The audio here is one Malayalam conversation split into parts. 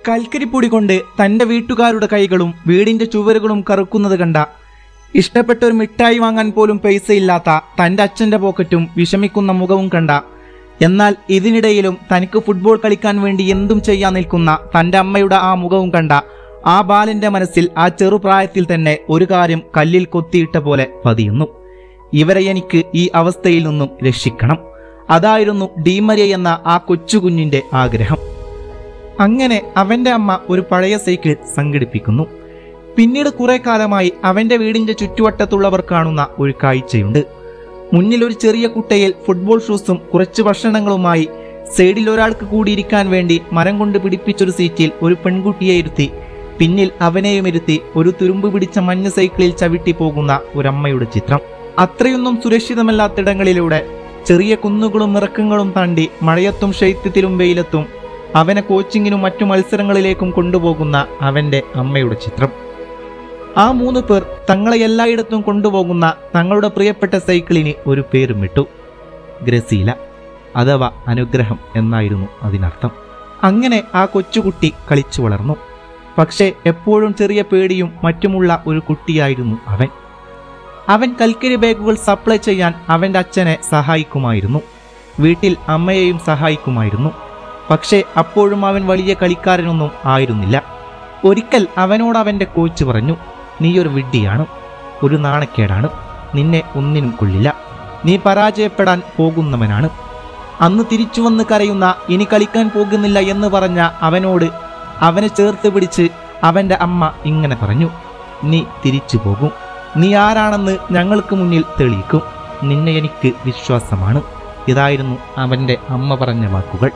കൽക്കരിപ്പൊടി കൊണ്ട് തന്റെ വീട്ടുകാരുടെ കൈകളും വീടിന്റെ ചുവരുകളും കറുക്കുന്നത് കണ്ട ഇഷ്ടപ്പെട്ട ഒരു മിഠായി വാങ്ങാൻ പോലും പൈസയില്ലാത്ത തന്റെ അച്ഛന്റെ പോക്കറ്റും വിഷമിക്കുന്ന മുഖവും കണ്ട എന്നാൽ ഇതിനിടയിലും തനിക്ക് ഫുട്ബോൾ കളിക്കാൻ വേണ്ടി എന്തും ചെയ്യാൻ നിൽക്കുന്ന തന്റെ അമ്മയുടെ ആ മുഖവും കണ്ട ആ ബാലന്റെ മനസ്സിൽ ആ ചെറുപ്രായത്തിൽ തന്നെ ഒരു കാര്യം കല്ലിൽ കൊത്തിയിട്ട പോലെ പതിയുന്നു ഇവരെ എനിക്ക് ഈ അവസ്ഥയിൽ നിന്നും രക്ഷിക്കണം അതായിരുന്നു ഡീമരിയ എന്ന ആ കൊച്ചുകുഞ്ഞിന്റെ ആഗ്രഹം അങ്ങനെ അവന്റെ അമ്മ ഒരു പഴയ സൈക്കിൾ സംഘടിപ്പിക്കുന്നു പിന്നീട് കുറെ കാലമായി അവന്റെ വീടിന്റെ ചുറ്റുവട്ടത്തുള്ളവർ കാണുന്ന ഒരു കാഴ്ചയുണ്ട് മുന്നിൽ ഒരു ചെറിയ കുട്ടയിൽ ഫുട്ബോൾ ഷൂസും കുറച്ച് ഭക്ഷണങ്ങളുമായി സൈഡിൽ ഒരാൾക്ക് കൂടിയിരിക്കാൻ വേണ്ടി മരം കൊണ്ട് പിടിപ്പിച്ചൊരു സീറ്റിൽ ഒരു പെൺകുട്ടിയെ ഇരുത്തി പിന്നിൽ അവനെയും ഇരുത്തി ഒരു തുരുമ്പ് പിടിച്ച മഞ്ഞ സൈക്കിളിൽ ചവിട്ടി പോകുന്ന ഒരമ്മയുടെ ചിത്രം അത്രയൊന്നും സുരക്ഷിതമല്ലാത്തിടങ്ങളിലൂടെ ചെറിയ കുന്നുകളും ഇറക്കങ്ങളും താണ്ടി മഴയത്തും ശൈത്യത്തിലും വെയിലത്തും അവനെ കോച്ചിങ്ങിനും മറ്റു മത്സരങ്ങളിലേക്കും കൊണ്ടുപോകുന്ന അവന്റെ അമ്മയുടെ ചിത്രം ആ മൂന്ന് പേർ തങ്ങളെ എല്ലായിടത്തും കൊണ്ടുപോകുന്ന തങ്ങളുടെ പ്രിയപ്പെട്ട സൈക്കിളിന് ഒരു പേരും ഇട്ടു ഗ്രസീല അഥവാ അനുഗ്രഹം എന്നായിരുന്നു അതിനർത്ഥം അങ്ങനെ ആ കൊച്ചുകുട്ടി കളിച്ചു വളർന്നു പക്ഷേ എപ്പോഴും ചെറിയ പേടിയും മറ്റുമുള്ള ഒരു കുട്ടിയായിരുന്നു അവൻ അവൻ കൽക്കരി ബാഗുകൾ സപ്ലൈ ചെയ്യാൻ അവൻ്റെ അച്ഛനെ സഹായിക്കുമായിരുന്നു വീട്ടിൽ അമ്മയെയും സഹായിക്കുമായിരുന്നു പക്ഷേ അപ്പോഴും അവൻ വലിയ കളിക്കാരനൊന്നും ആയിരുന്നില്ല ഒരിക്കൽ അവനോട് അവൻ്റെ കോച്ച് പറഞ്ഞു നീയൊരു വിഡ്ഢിയാണ് ഒരു നാണക്കേടാണ് നിന്നെ ഒന്നിനും കൊള്ളില്ല നീ പരാജയപ്പെടാൻ പോകുന്നവനാണ് അന്ന് തിരിച്ചു വന്ന് കരയുന്ന ഇനി കളിക്കാൻ പോകുന്നില്ല എന്ന് പറഞ്ഞ അവനോട് അവനെ ചേർത്ത് പിടിച്ച് അവൻ്റെ അമ്മ ഇങ്ങനെ പറഞ്ഞു നീ തിരിച്ചു പോകും നീ ആരാണെന്ന് ഞങ്ങൾക്ക് മുന്നിൽ തെളിയിക്കും നിന്നെ എനിക്ക് വിശ്വാസമാണ് ഇതായിരുന്നു അവൻ്റെ അമ്മ പറഞ്ഞ വാക്കുകൾ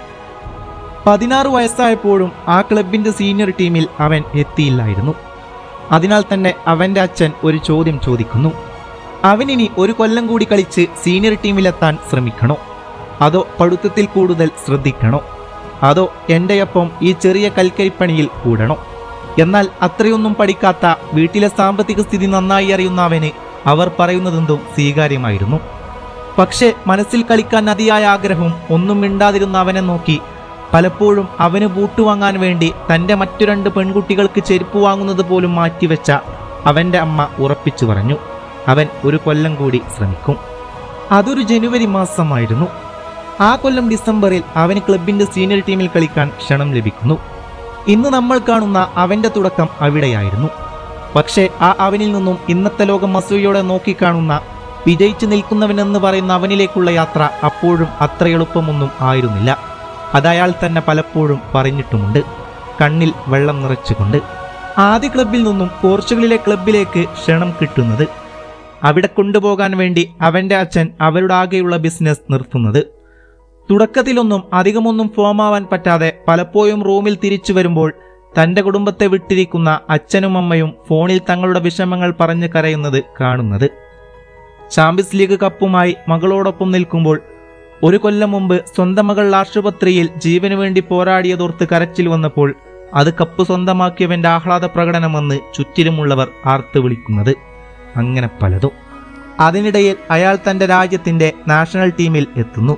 പതിനാറ് വയസ്സായപ്പോഴും ആ ക്ലബിന്റെ സീനിയർ ടീമിൽ അവൻ എത്തിയില്ലായിരുന്നു അതിനാൽ തന്നെ അവന്റെ അച്ഛൻ ഒരു ചോദ്യം ചോദിക്കുന്നു അവനിനി ഒരു കൊല്ലം കൂടി കളിച്ച് സീനിയർ ടീമിലെത്താൻ ശ്രമിക്കണോ അതോ പഠിത്തത്തിൽ കൂടുതൽ ശ്രദ്ധിക്കണോ അതോ എൻ്റെയൊപ്പം ഈ ചെറിയ കൽക്കരിപ്പണിയിൽ കൂടണോ എന്നാൽ അത്രയൊന്നും പഠിക്കാത്ത വീട്ടിലെ സാമ്പത്തിക സ്ഥിതി നന്നായി അറിയുന്ന അവന് അവർ പറയുന്നതെന്തും സ്വീകാര്യമായിരുന്നു പക്ഷേ മനസ്സിൽ കളിക്കാൻ അതിയായ ആഗ്രഹവും ഒന്നും മിണ്ടാതിരുന്ന അവനെ നോക്കി പലപ്പോഴും അവന് ബൂട്ട് വാങ്ങാൻ വേണ്ടി തൻ്റെ മറ്റു രണ്ട് പെൺകുട്ടികൾക്ക് ചെരുപ്പ് വാങ്ങുന്നത് പോലും മാറ്റിവെച്ച അവൻ്റെ അമ്മ ഉറപ്പിച്ചു പറഞ്ഞു അവൻ ഒരു കൊല്ലം കൂടി ശ്രമിക്കും അതൊരു ജനുവരി മാസമായിരുന്നു ആ കൊല്ലം ഡിസംബറിൽ അവന് ക്ലബിന്റെ സീനിയർ ടീമിൽ കളിക്കാൻ ക്ഷണം ലഭിക്കുന്നു ഇന്ന് നമ്മൾ കാണുന്ന അവന്റെ തുടക്കം അവിടെയായിരുന്നു പക്ഷേ ആ അവനിൽ നിന്നും ഇന്നത്തെ ലോകം അസൂയോടെ നോക്കിക്കാണുന്ന വിജയിച്ചു നിൽക്കുന്നവനെന്ന് പറയുന്ന അവനിലേക്കുള്ള യാത്ര അപ്പോഴും അത്ര എളുപ്പമൊന്നും ആയിരുന്നില്ല അതയാൾ തന്നെ പലപ്പോഴും പറഞ്ഞിട്ടുമുണ്ട് കണ്ണിൽ വെള്ളം നിറച്ചുകൊണ്ട് ആദ്യ ക്ലബിൽ നിന്നും പോർച്ചുഗലിലെ ക്ലബിലേക്ക് ക്ഷണം കിട്ടുന്നത് അവിടെ കൊണ്ടുപോകാൻ വേണ്ടി അവന്റെ അച്ഛൻ അവരുടെ ആകെയുള്ള ബിസിനസ് നിർത്തുന്നത് തുടക്കത്തിലൊന്നും അധികമൊന്നും ഫോമാവാൻ പറ്റാതെ പലപ്പോഴും റൂമിൽ തിരിച്ചു വരുമ്പോൾ തന്റെ കുടുംബത്തെ വിട്ടിരിക്കുന്ന അച്ഛനും അമ്മയും ഫോണിൽ തങ്ങളുടെ വിഷമങ്ങൾ പറഞ്ഞു കരയുന്നത് കാണുന്നത് ചാമ്പ്യൻസ് ലീഗ് കപ്പുമായി മകളോടൊപ്പം നിൽക്കുമ്പോൾ ഒരു കൊല്ലം മുമ്പ് സ്വന്തം മകൾ ആശുപത്രിയിൽ ജീവനു വേണ്ടി പോരാടിയതോർത്ത് കരച്ചിൽ വന്നപ്പോൾ അത് കപ്പ് സ്വന്തമാക്കിയവന്റെ ആഹ്ലാദ പ്രകടനമെന്ന് ചുറ്റിലുമുള്ളവർ ആർത്ത് വിളിക്കുന്നത് അങ്ങനെ പലതും അതിനിടയിൽ അയാൾ തന്റെ രാജ്യത്തിന്റെ നാഷണൽ ടീമിൽ എത്തുന്നു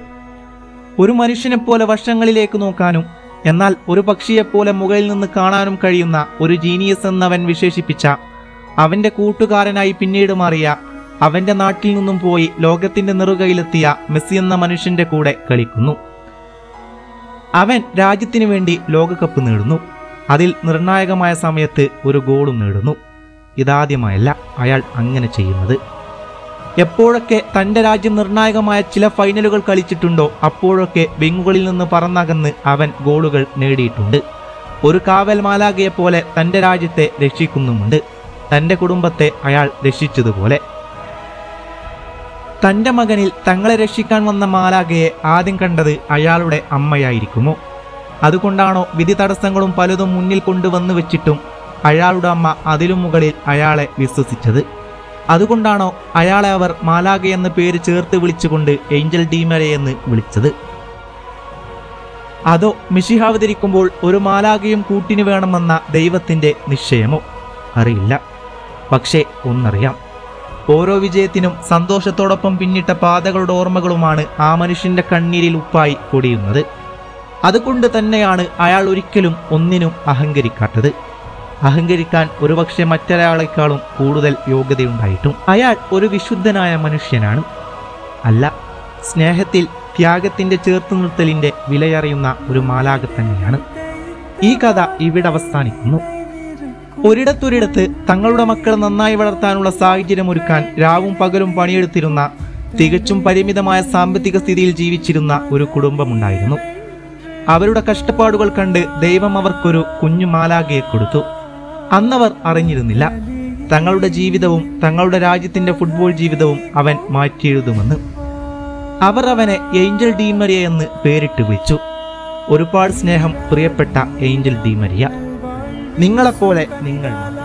ഒരു മനുഷ്യനെപ്പോലെ വർഷങ്ങളിലേക്ക് നോക്കാനും എന്നാൽ ഒരു പക്ഷിയെപ്പോലെ മുകളിൽ നിന്ന് കാണാനും കഴിയുന്ന ഒരു ജീനിയസ് എന്നവൻ വിശേഷിപ്പിച്ച അവന്റെ കൂട്ടുകാരനായി പിന്നീട് മാറിയ അവന്റെ നാട്ടിൽ നിന്നും പോയി ലോകത്തിന്റെ നെറുകയിലെത്തിയ മെസ്സി എന്ന മനുഷ്യന്റെ കൂടെ കളിക്കുന്നു അവൻ രാജ്യത്തിനു വേണ്ടി ലോകകപ്പ് നേടുന്നു അതിൽ നിർണായകമായ സമയത്ത് ഒരു ഗോളും നേടുന്നു ഇതാദ്യമായല്ല അയാൾ അങ്ങനെ ചെയ്യുന്നത് എപ്പോഴൊക്കെ തന്റെ രാജ്യം നിർണായകമായ ചില ഫൈനലുകൾ കളിച്ചിട്ടുണ്ടോ അപ്പോഴൊക്കെ വിങ്ങുകളിൽ നിന്ന് പറന്നകന്ന് അവൻ ഗോളുകൾ നേടിയിട്ടുണ്ട് ഒരു കാവൽ മാലാകയെ പോലെ തന്റെ രാജ്യത്തെ രക്ഷിക്കുന്നുമുണ്ട് തന്റെ കുടുംബത്തെ അയാൾ രക്ഷിച്ചതുപോലെ തന്റെ മകനിൽ തങ്ങളെ രക്ഷിക്കാൻ വന്ന മാലാകയെ ആദ്യം കണ്ടത് അയാളുടെ അമ്മയായിരിക്കുമോ അതുകൊണ്ടാണോ വിധി തടസ്സങ്ങളും പലതും മുന്നിൽ കൊണ്ടുവന്നു വെച്ചിട്ടും അയാളുടെ അമ്മ അതിലും മുകളിൽ അയാളെ വിശ്വസിച്ചത് അതുകൊണ്ടാണോ അയാളെ അവർ മാലാക എന്ന പേര് ചേർത്ത് വിളിച്ചുകൊണ്ട് ഏഞ്ചൽ ഡീമരെ എന്ന് വിളിച്ചത് അതോ മിഷിഹ അവതരിക്കുമ്പോൾ ഒരു മാലാകയും കൂട്ടിന് വേണമെന്ന ദൈവത്തിന്റെ നിശ്ചയമോ അറിയില്ല പക്ഷേ ഒന്നറിയാം ഓരോ വിജയത്തിനും സന്തോഷത്തോടൊപ്പം പിന്നിട്ട പാതകളുടെ ഓർമ്മകളുമാണ് ആ മനുഷ്യന്റെ കണ്ണീരിൽ ഉപ്പായി പൊടിയുന്നത് അതുകൊണ്ട് തന്നെയാണ് അയാൾ ഒരിക്കലും ഒന്നിനും അഹങ്കരിക്കാത്തത് അഹങ്കരിക്കാൻ ഒരുപക്ഷെ മറ്റൊരാളെക്കാളും കൂടുതൽ യോഗ്യതയുണ്ടായിട്ടും അയാൾ ഒരു വിശുദ്ധനായ മനുഷ്യനാണ് അല്ല സ്നേഹത്തിൽ ത്യാഗത്തിന്റെ ചേർത്ത് നിർത്തലിന്റെ വിലയറിയുന്ന ഒരു മാലാക തന്നെയാണ് ഈ കഥ ഇവിടെ അവസാനിക്കുന്നു ഒരിടത്തൊരിടത്ത് തങ്ങളുടെ മക്കളെ നന്നായി വളർത്താനുള്ള സാഹചര്യമൊരുക്കാൻ രാവും പകലും പണിയെടുത്തിരുന്ന തികച്ചും പരിമിതമായ സാമ്പത്തിക സ്ഥിതിയിൽ ജീവിച്ചിരുന്ന ഒരു കുടുംബമുണ്ടായിരുന്നു അവരുടെ കഷ്ടപ്പാടുകൾ കണ്ട് ദൈവം അവർക്കൊരു കുഞ്ഞു മാലാകയെ കൊടുത്തു അന്നവർ അറിഞ്ഞിരുന്നില്ല തങ്ങളുടെ ജീവിതവും തങ്ങളുടെ രാജ്യത്തിന്റെ ഫുട്ബോൾ ജീവിതവും അവൻ മാറ്റിയെഴുതുമെന്ന് അവർ അവനെ ഏഞ്ചൽ ഡീമരിയ എന്ന് പേരിട്ട് വിളിച്ചു ഒരുപാട് സ്നേഹം പ്രിയപ്പെട്ട ഏഞ്ചൽ ഡീമരിയ നിങ്ങളെപ്പോലെ നിങ്ങൾ